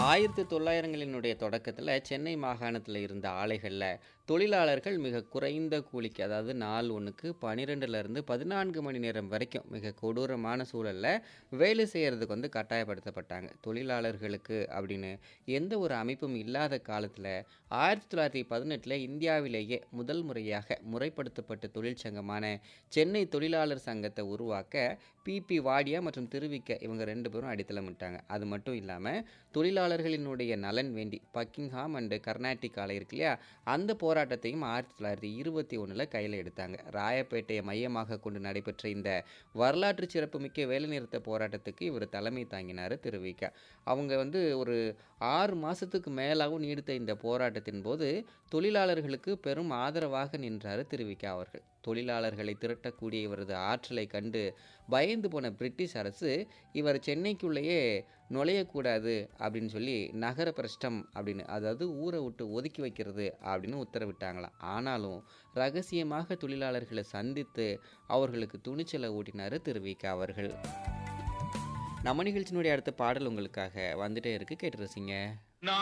ஆயிரத்தி தொள்ளாயிரங்களினுடைய தொடக்கத்தில் சென்னை மாகாணத்தில் இருந்த ஆலைகளில் தொழிலாளர்கள் மிக குறைந்த கூலிக்கு அதாவது நாள் ஒன்றுக்கு பன்னிரெண்டுலேருந்து பதினான்கு மணி நேரம் வரைக்கும் மிக கொடூரமான சூழலில் வேலை செய்கிறதுக்கு வந்து கட்டாயப்படுத்தப்பட்டாங்க தொழிலாளர்களுக்கு அப்படின்னு எந்த ஒரு அமைப்பும் இல்லாத காலத்தில் ஆயிரத்தி தொள்ளாயிரத்தி பதினெட்டில் இந்தியாவிலேயே முதல் முறையாக முறைப்படுத்தப்பட்ட தொழிற்சங்கமான சென்னை தொழிலாளர் சங்கத்தை உருவாக்க பிபி வாடியா மற்றும் திருவிக்க இவங்க ரெண்டு பேரும் அடித்தளமிட்டாங்க அது மட்டும் இல்லாமல் தொழிலாளர்களினுடைய நலன் வேண்டி பக்கிங்ஹாம் அண்டு கர்நாடிக் ஆலை இருக்கு இல்லையா அந்த போராட்டத்தையும் ஆயிரத்தி தொள்ளாயிரத்தி இருபத்தி ஒன்றில் கையில் எடுத்தாங்க ராயப்பேட்டையை மையமாக கொண்டு நடைபெற்ற இந்த வரலாற்று சிறப்புமிக்க வேலைநிறுத்த போராட்டத்துக்கு இவர் தலைமை தாங்கினார் திருவிக்க அவங்க வந்து ஒரு ஆறு மாதத்துக்கு மேலாகவும் நீடித்த இந்த போராட்டத்தின் போது தொழிலாளர்களுக்கு பெரும் ஆதரவாக நின்றார் திருவிக்கா அவர்கள் தொழிலாளர்களை திரட்டக்கூடிய இவரது ஆற்றலை கண்டு பயந்து போன பிரிட்டிஷ் அரசு இவர் சென்னைக்குள்ளேயே நுழையக்கூடாது அப்படின்னு சொல்லி நகர பிரஷ்டம் அப்படின்னு அதாவது ஊரை விட்டு ஒதுக்கி வைக்கிறது அப்படின்னு உத்தரவிட்டாங்களாம் ஆனாலும் ரகசியமாக தொழிலாளர்களை சந்தித்து அவர்களுக்கு துணிச்சலை ஊட்டினார் திருவிக்கா அவர்கள் நம்ம நிகழ்ச்சியினுடைய அடுத்த பாடல் உங்களுக்காக வந்துட்டே இருக்கு கேட்டு ரசிங்க